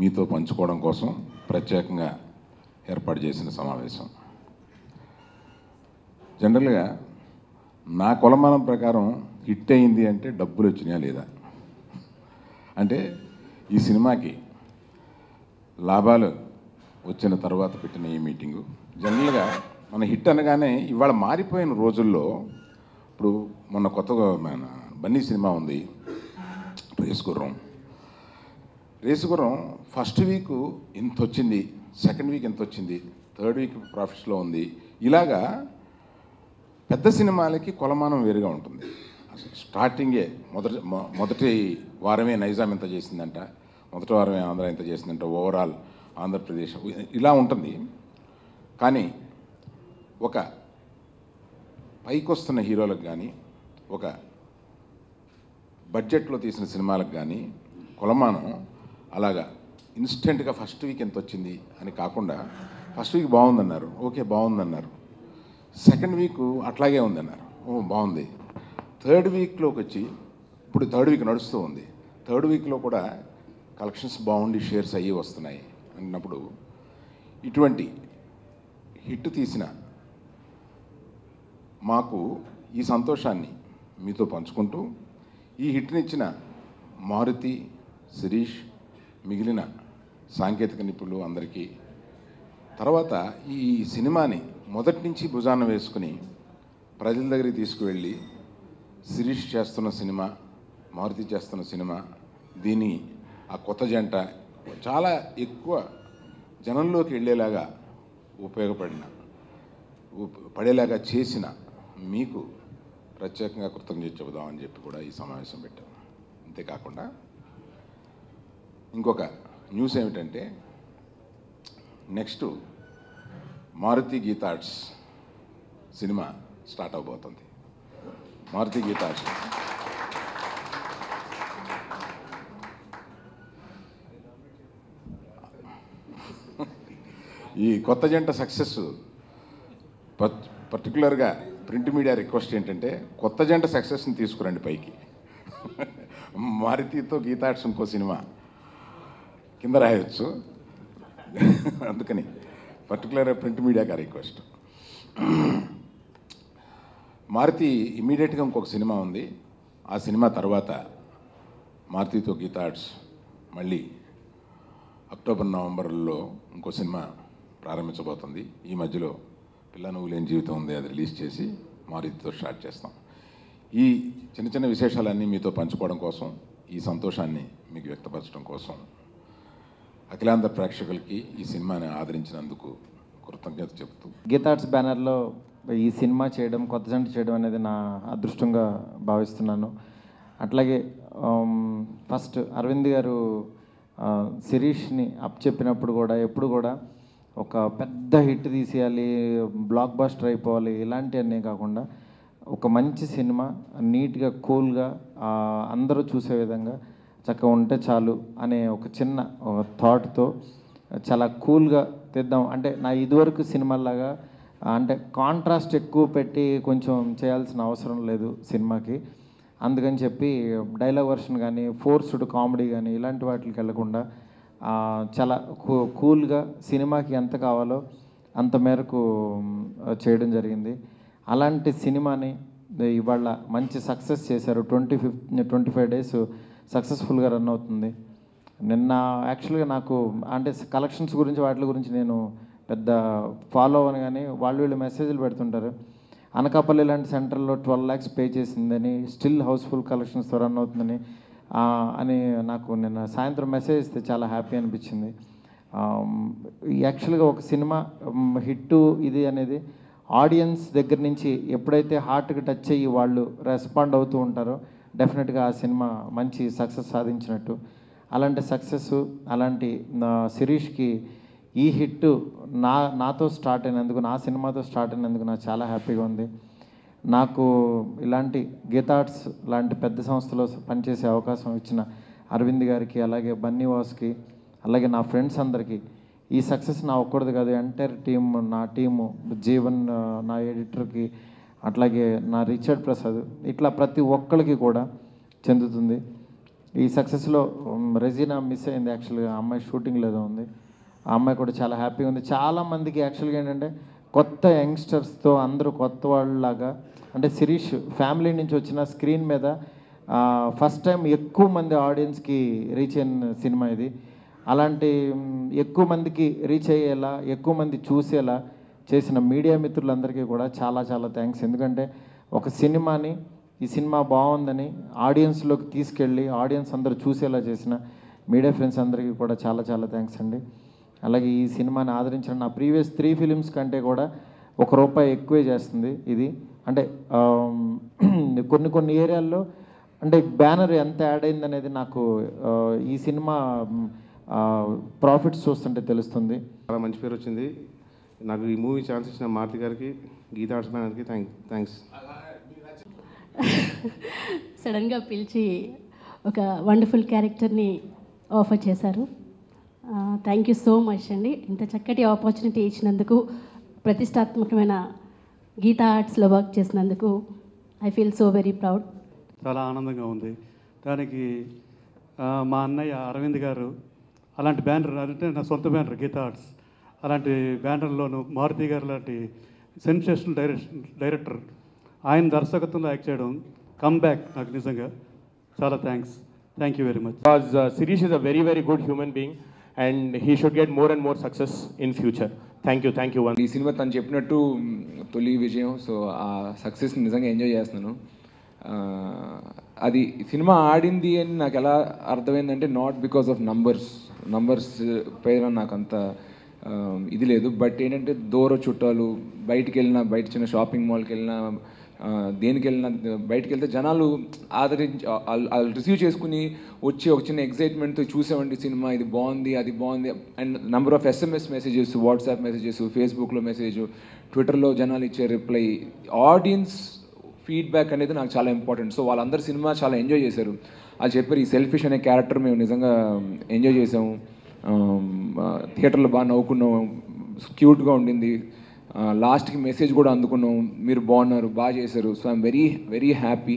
మీతో పంచుకోవడం కోసం ప్రత్యేకంగా ఏర్పాటు చేసిన సమావేశం జనరల్గా నా కొలమానం ప్రకారం హిట్ అయింది అంటే డబ్బులు వచ్చినాయా లేదా అంటే ఈ సినిమాకి లాభాలు వచ్చిన తర్వాత పెట్టిన ఈ మీటింగు జనరల్గా మన హిట్ అనగానే ఇవాళ మారిపోయిన రోజుల్లో ఇప్పుడు మొన్న కొత్తగా మన బన్నీ సినిమా ఉంది రేసు గుర్రం రేసు గుర్రం ఫస్ట్ వీక్ ఇంత వచ్చింది సెకండ్ వీక్ ఎంత వచ్చింది థర్డ్ వీక్ ప్రాఫిట్స్లో ఉంది ఇలాగా పెద్ద సినిమాలకి కొలమానం వేరుగా ఉంటుంది అసలు స్టార్టింగే మొదటి మొ- మొదటి వారమే నైజాం ఎంత చేసిందంట మొదటి వారమే ఆంధ్ర ఎంత చేసిందంట ఓవరాల్ ఆంధ్రప్రదేశ్ ఇలా ఉంటుంది కానీ ఒక పైకొస్తున్న హీరోలకు కానీ ఒక బడ్జెట్లో తీసిన సినిమాలకు కానీ కొలమానం అలాగా ఇన్స్టెంట్గా ఫస్ట్ వీక్ ఎంత వచ్చింది అని కాకుండా ఫస్ట్ వీక్ బాగుందన్నారు ఓకే బాగుందన్నారు సెకండ్ వీక్ అట్లాగే ఉందన్నారు ఓ బాగుంది థర్డ్ వీక్లోకి వచ్చి ఇప్పుడు థర్డ్ వీక్ నడుస్తూ ఉంది థర్డ్ వీక్లో కూడా కలెక్షన్స్ బాగుండి షేర్స్ అయ్యి వస్తున్నాయి అన్నప్పుడు ఇటువంటి హిట్ తీసిన మాకు ఈ సంతోషాన్ని మీతో పంచుకుంటూ ఈ హిట్నిచ్చిన మారుతి శిరీష్ మిగిలిన సాంకేతిక నిపుణులు అందరికీ తర్వాత ఈ సినిమాని మొదటి నుంచి భుజాన వేసుకుని ప్రజల దగ్గరికి తీసుకువెళ్ళి శిరీష్ చేస్తున్న సినిమా మారుతి చేస్తున్న సినిమా దీని ఆ కొత్త జంట చాలా ఎక్కువ జనంలోకి వెళ్ళేలాగా ఉపయోగపడిన ఉప- పడేలాగా చేసిన మీకు ప్రత్యేకంగా కృతజ్ఞత చెబుదామని చెప్పి కూడా ఈ సమావేశం పెట్టాం అంతేకాకుండా ఇంకొక న్యూస్ ఏమిటంటే నెక్స్ట్ మారుతి గీతార్ట్స్ సినిమా స్టార్ట్ అవబోతుంది మారుతి గీతార్ట్స్ ఈ కొత్త జంట సక్సెస్ పర్టికులర్గా ప్రింట్ మీడియా రిక్వెస్ట్ ఏంటంటే కొత్త జంట సక్సెస్ని తీసుకురండి పైకి మారుతితో గీతార్ట్స్ ఇంకో సినిమా కింద రాయొచ్చు అందుకని పర్టికులర్గా ప్రింట్ మీడియాకి రిక్వెస్ట్ మారుతి ఇమీడియట్గా ఇంకొక సినిమా ఉంది ఆ సినిమా తర్వాత మారుతితో గీతార్ట్స్ మళ్ళీ అక్టోబర్ నవంబర్లో ఇంకో సినిమా ప్రారంభించబోతుంది ఈ మధ్యలో పిల్ల నువ్వు లేని జీవితం ఉంది అది రిలీజ్ చేసి మారుతితో స్టార్ట్ చేస్తాం ఈ చిన్న చిన్న విశేషాలన్నీ మీతో పంచుకోవడం కోసం ఈ సంతోషాన్ని మీకు వ్యక్తపరచడం కోసం అఖిలాంధ్ర ప్రేక్షకులకి ఈ సినిమాని ఆదరించినందుకు కృతజ్ఞత చెబుతూ గీతార్ట్స్ బ్యానర్లో ఈ సినిమా చేయడం కొత్త జంట చేయడం అనేది నా అదృష్టంగా భావిస్తున్నాను అట్లాగే ఆమ్, ఫస్ట్ అరవింద్ గారు ఆ, శిరీష్ని అప్ చెప్పినప్పుడు కూడా ఎప్పుడు కూడా ఒక పెద్ద హిట్ తీసేయాలి బ్లాక్ బస్టర్ అయిపోవాలి ఇలాంటివన్నీ కాకుండా ఒక మంచి సినిమా నీట్గా కూల్గా అందరూ చూసే విధంగా చక్కగా ఉంటే చాలు అనే ఒక చిన్న థాట్తో చాలా కూల్గా తెద్దాం అంటే నా ఇదివరకు సినిమాలాగా అంటే కాంట్రాస్ట్ ఎక్కువ పెట్టి కొంచెం చేయాల్సిన అవసరం లేదు సినిమాకి అందుకని చెప్పి డైలాగ్ వర్షన్ కానీ ఫోర్స్డ్ కామెడీ కానీ ఇలాంటి వాటికి వెళ్ళకుండా ఆ, చాలా కూ కూల్గా సినిమాకి ఎంత కావాలో అంత మేరకు మ్, చేయడం జరిగింది అలాంటి సినిమాని ఇవాళ మంచి సక్సెస్ చేశారు twenty fifth twenty five days సక్సెస్ఫుల్గా రన్ అవుతుంది నిన్న యాక్చువల్గా నాకు అంటే కలెక్షన్స్ గురించి వాటి గురించి నేను పెద్ద ఫాలో అవ్వను కానీ వాళ్ళు వీళ్ళు మెసేజ్లు పెడుతుంటారు అనకాపల్లి లాంటి సెంటర్లో ట్వెల్వ్ ల్యాక్స్ పే చేసిందని స్టిల్ హౌస్ఫుల్ కలెక్షన్స్తో రన్ అవుతుందని ఆ, అని నాకు నిన్న సాయంత్రం మెసేజ్ ఇస్తే చాలా హ్యాపీ అనిపించింది యాక్చువల్గా ఒక సినిమా హిట్ ఇది అనేది ఆడియన్స్ దగ్గర నుంచి ఎప్పుడైతే హార్ట్కి టచ్ అయ్యి వాళ్ళు రెస్పాండ్ అవుతూ ఉంటారో డెఫినెట్గా ఆ సినిమా మంచి సక్సెస్ సాధించినట్టు అలాంటి సక్సెస్ అలాంటి నా శిరీష్కి ఈ హిట్ నా నాతో స్టార్ట్ అయినందుకు నా సినిమాతో స్టార్ట్ అయినందుకు నాకు చాలా హ్యాపీగా ఉంది నాకు ఇలాంటి గీతార్ట్స్ లాంటి పెద్ద సంస్థలో పనిచేసే అవకాశం ఇచ్చిన అరవింద్ గారికి అలాగే బన్నీ వాస్కి అలాగే నా ఫ్రెండ్స్ అందరికీ ఈ సక్సెస్ నా ఒక్కడిది కాదు ఎంటైర్ టీమ్ నా టీము జీవన్ ఆ, నా ఎడిటర్కి అట్లాగే నా రిచర్డ్ ప్రసాద్ ఇట్లా ప్రతి ఒక్కరికి కూడా చెందుతుంది ఈ సక్సెస్లో రెజీనా మిస్ అయింది యాక్చువల్గా ఆ అమ్మాయి షూటింగ్ లేదో ఉంది ఆ అమ్మాయి కూడా చాలా హ్యాపీగా ఉంది చాలా మందికి యాక్చువల్గా ఏంటంటే కొత్త యంగ్స్టర్స్తో అందరూ కొత్త వాళ్ళలాగా అంటే శిరీష్ ఫ్యామిలీ నుంచి వచ్చిన స్క్రీన్ మీద ఫస్ట్ టైం ఎక్కువ మంది ఆడియన్స్కి రీచ్ అయిన సినిమా ఇది అలాంటి మ్, ఎక్కువ మందికి రీచ్ అయ్యేలా ఎక్కువ మంది చూసేలా చేసిన మీడియా మిత్రులందరికీ కూడా చాలా చాలా థ్యాంక్స్ ఎందుకంటే ఒక సినిమాని ఈ సినిమా బాగుందని ఆడియన్స్లోకి తీసుకెళ్ళి ఆడియన్స్ అందరూ చూసేలా చేసిన మీడియా ఫ్రెండ్స్ అందరికీ కూడా చాలా చాలా థ్యాంక్స్ అండి అలాగే ఈ సినిమాని ఆదరించిన నా ప్రీవియస్ త్రీ ఫిలిమ్స్ కంటే కూడా ఒక రూపాయి ఎక్కువే చేస్తుంది ఇది అంటే ఆమ్, కొన్ని కొన్ని ఏరియాల్లో అంటే బ్యానర్ ఎంత యాడ్ అయింది అనేది నాకు ఆ, ఈ సినిమా ప్రాఫిట్స్ చూస్తుంటే తెలుస్తుంది చాలా మంచి పేరు వచ్చింది నాకు ఈ మూవీ ఛాన్స్ ఇచ్చిన మారుతి గారికి గీతా ఆర్ట్స్ గారికి థ్యాంక్ థ్యాంక్స్ సడన్గా పిలిచి ఒక వండర్ఫుల్ క్యారెక్టర్ని ఆఫర్ చేశారు థ్యాంక్ యూ సో మచ్ అండి ఇంత చక్కటి ఆపర్చునిటీ ఇచ్చినందుకు ప్రతిష్టాత్మకమైన గీతా ఆర్ట్స్లో వర్క్ చేసినందుకు I feel so very proud చాలా ఆనందంగా ఉంది దానికి ఆ, మా అన్నయ్య అరవింద్ గారు అలాంటి బ్యానర్ అంటే నా సొంత బ్యానర్ గీతా ఆర్ట్స్ అలాంటి బ్యానర్లోను మారుతి గారు లాంటి సెన్సేషనల్ డైరెక్షన్ డైరెక్టర్ ఆయన దర్శకత్వంలో యాక్ట్ చేయడం కమ్ బ్యాక్ నాకు నిజంగా చాలా thanks thank you very much because uh, Sirish is a very, very good human being and he should get more and more success in future. Thank you, thank you once. ఈ సినిమా తను చెప్పినట్టు మ్, తొలి విజయం so ఆ సక్సెస్ని నిజంగా enjoy చేస్తున్నాను ఆ, అది సినిమా ఆడింది అని నాకు ఎలా అర్థమైందంటే not because of numbers numbers పైన నాకు అంత ఆ, ఇది లేదు బట్ ఏంటంటే దూర చుట్టాలు బయటికి వెళ్ళినా బయట చిన్న షాపింగ్ మాల్కి వెళ్ళినా ఆ, దేనికి వెళ్ళినా బయటికి వెళ్తే జనాలు ఆదరించి వాళ్ళు రిసీవ్ చేసుకుని వచ్చి ఒక చిన్న ఎగ్జైట్మెంట్తో చూసామండి సినిమా ఇది బాగుంది అది బాగుంది and number of SMS messages WhatsApp messages ఫేస్బుక్లో మెసేజ్ ట్విట్టర్లో జనాలు ఇచ్చే రిప్లై ఆడియన్స్ ఫీడ్బ్యాక్ అనేది నాకు చాలా ఇంపార్టెంట్ సో వాళ్ళందరూ సినిమా చాలా ఎంజాయ్ చేశారు వాళ్ళు చెప్పారు ఈ సెల్ఫిష్ అనే క్యారెక్టర్ మేము నిజంగా ఎంజాయ్ చేసాము థియేటర్లో బాగా నవ్వుకున్నాం క్యూట్గా ఉండింది లాస్ట్కి మెసేజ్ కూడా అందుకున్నాం మీరు బాగున్నారు బాగా చేశారు so I'm very very happy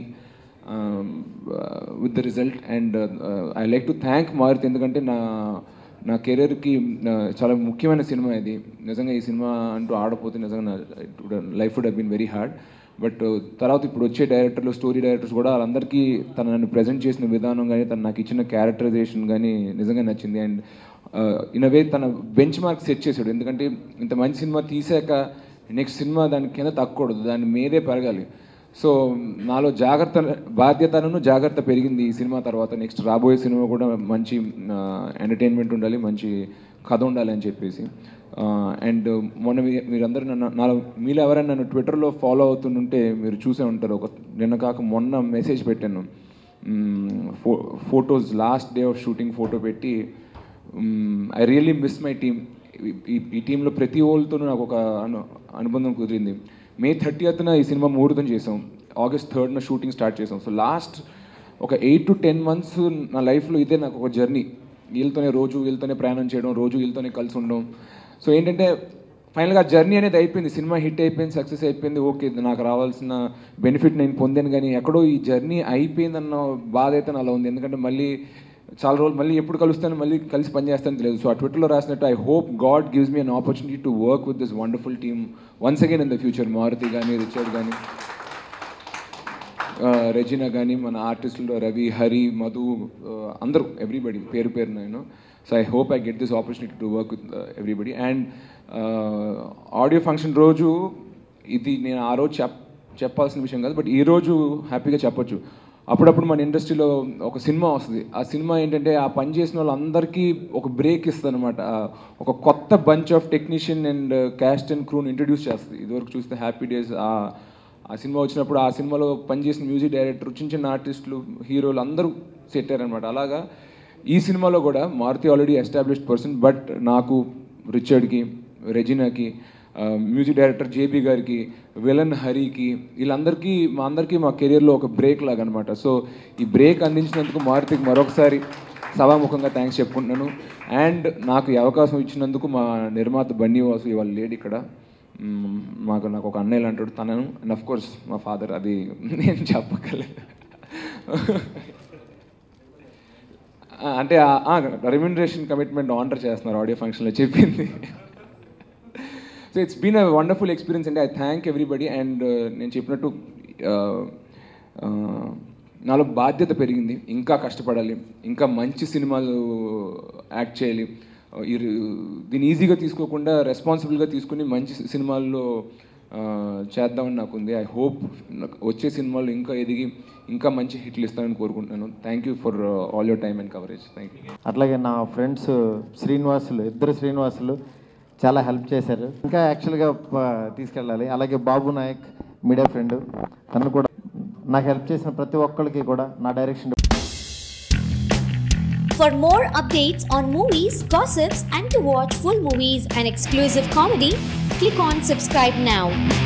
with the result and I like to thank Maruthi ఎందుకంటే నా నా కెరీర్కి చాలా ముఖ్యమైన సినిమా ఇది నిజంగా ఈ సినిమా అంటూ ఆడపోతే నిజంగా నా life would been very hard but తర్వాత ఇప్పుడు వచ్చే డైరెక్టర్లు స్టోరీ డైరెక్టర్స్ కూడా వాళ్ళందరికీ తను నన్ను ప్రజెంట్ చేసిన విధానం కానీ తను నాకు ఇచ్చిన క్యారెక్టరైజేషన్ కానీ నిజంగా నచ్చింది అండ్ ఇన్ వే తన బెంచ్ మార్క్ సెట్ చేశాడు ఎందుకంటే ఇంత మంచి సినిమా తీసాక నెక్స్ట్ సినిమా దాని కింద తగ్గకూడదు దాని మీదే పెరగాలి సో నాలో జాగ్రత్త బాధ్యతను జాగ్రత్త పెరిగింది ఈ సినిమా తర్వాత నెక్స్ట్ రాబోయే సినిమా కూడా మంచి ఎంటర్టైన్మెంట్ ఉండాలి మంచి కథ ఉండాలి అని చెప్పేసి అండ్ మొన్న మీ- మీరందరూ నన్ను నా మీలో ఎవరైనా నన్ను ట్విట్టర్లో ఫాలో అవుతుంటే మీరు చూసే ఉంటారు ఒక నిన్న కాక మొన్న మెసేజ్ పెట్టాను ఫో photos last day of shooting photo పెట్టి I really miss my team ఈ టీంలో ప్రతి ఓళ్ళతోనూ నాకు ఒక అను అనుబంధం కుదిరింది మే థర్టీయత్న ఈ సినిమా ముహూర్తం చేసాం ఆగస్ట్ థర్డ్న షూటింగ్ స్టార్ట్ చేసాం సో లాస్ట్ ఒక ఎయిట్ టు టెన్ మంత్స్ నా లైఫ్లో ఇదే నాకు ఒక జర్నీ వీళ్ళతోనే రోజు వీళ్ళతోనే ప్రయాణం చేయడం రోజు వీళ్ళతోనే కలిసి ఉండడం సో ఏంటంటే ఫైనల్గా జర్నీ అనేది అయిపోయింది సినిమా హిట్ అయిపోయింది సక్సెస్ అయిపోయింది ఓకే నాకు రావాల్సిన బెనిఫిట్ నేను పొందాను కానీ ఎక్కడో ఈ జర్నీ అయిపోయిందన్న బాధ అయితే నాలో ఉంది ఎందుకంటే మళ్ళీ చాలా రోజులు మళ్ళీ ఎప్పుడు కలుస్తాను మళ్ళీ కలిసి పనిచేస్తాను తెలియదు సో ఆ ట్విట్టర్లో రాసినట్టు I hope God gives me an opportunity to work with this wonderful team once again in the future Maruthi కానీ రిచర్డ్ కానీ రెజినా కానీ మన ఆర్టిస్టులు రవి హరి మధు uh, అందరూ ఎవ్రీబడి పేరు పేరు నేను so I hope I get this opportunity to work with everybody and audio function రోజు ఇది నేను ఆ రోజు చెప్ చెప్పాల్సిన విషయం కాదు బట్ ఈ రోజు హ్యాపీగా చెప్పొచ్చు అప్పుడప్పుడు మన ఇండస్ట్రీలో ఒక సినిమా వస్తుంది ఆ సినిమా ఏంటంటే ఆ పని చేసిన వాళ్ళందరికీ ఒక బ్రేక్ ఇస్తుంది అనమాట ఒక కొత్త bunch of technician and cast and క్రూని ఇంట్రడ్యూస్ చేస్తుంది ఇదివరకు చూస్తే హ్యాపీ డేస్ ఆ సినిమా వచ్చినప్పుడు ఆ సినిమాలో పనిచేసిన మ్యూజిక్ డైరెక్టర్ చిన్న చిన్న ఆర్టిస్టులు హీరోలు అందరూ సెట్ అయ్యారనమాట అలాగా ఈ సినిమాలో కూడా Maruthi already established person but నాకు రిచర్డ్కి రెజినాకి మ్యూజిక్ డైరెక్టర్ జేబీ గారికి విలన్ హరికి వీళ్ళందరికీ మా అందరికీ మా కెరియర్లో ఒక బ్రేక్ లాగా అనమాట సో ఈ బ్రేక్ అందించినందుకు మారుతికి మరొకసారి సభాముఖంగా థ్యాంక్స్ చెప్పుకుంటున్నాను అండ్ నాకు ఈ అవకాశం ఇచ్చినందుకు మా నిర్మాత బన్నీ వాసు ఇవాళ లేడు ఇక్కడ మ్మ్, మాకు నాకు ఒక అన్నయ్యలు అంటాడు తనను అండ్ అఫ్ కోర్స్ మా ఫాదర్ అది నేను చెప్పగలేదు ఆ, అంటే రెమ్యునరేషన్ కమిట్మెంట్ ఆనర్ చేస్తున్నారు ఆడియో ఫంక్షన్లో చెప్పింది so it's been a wonderful experience అండి ఐ థ్యాంక్ ఎవ్రీబడి అండ్ నేను చెప్పినట్టు uh, uh, నాలో బాధ్యత పెరిగింది ఇంకా కష్టపడాలి ఇంకా మంచి సినిమాలు యాక్ట్ చేయాలి Uh, ఈ దీన్ని ఈజీగా తీసుకోకుండా రెస్పాన్సిబుల్గా తీసుకుని మంచి సినిమాల్లో uh, చేద్దామని నాకు ఉంది ఐ హోప్ వచ్చే సినిమాలు ఇంకా ఎదిగి ఇంకా మంచి హిట్లు ఇస్తానని కోరుకుంటున్నాను thank you for all your time and coverage thank you అట్లాగే నా ఫ్రెండ్స్ శ్రీనివాసులు ఇద్దరు శ్రీనివాసులు చాలా హెల్ప్ చేశారు ఇంకా యాక్చువల్గా ప- తీసుకెళ్ళాలి అలాగే బాబు నాయక్ మీడియా ఫ్రెండ్ తను కూడా నాకు హెల్ప్ చేసిన ప్రతి ఒక్కరికి కూడా నా direction For more updates on movies, gossips, and to watch full movies and exclusive comedy, click on subscribe now.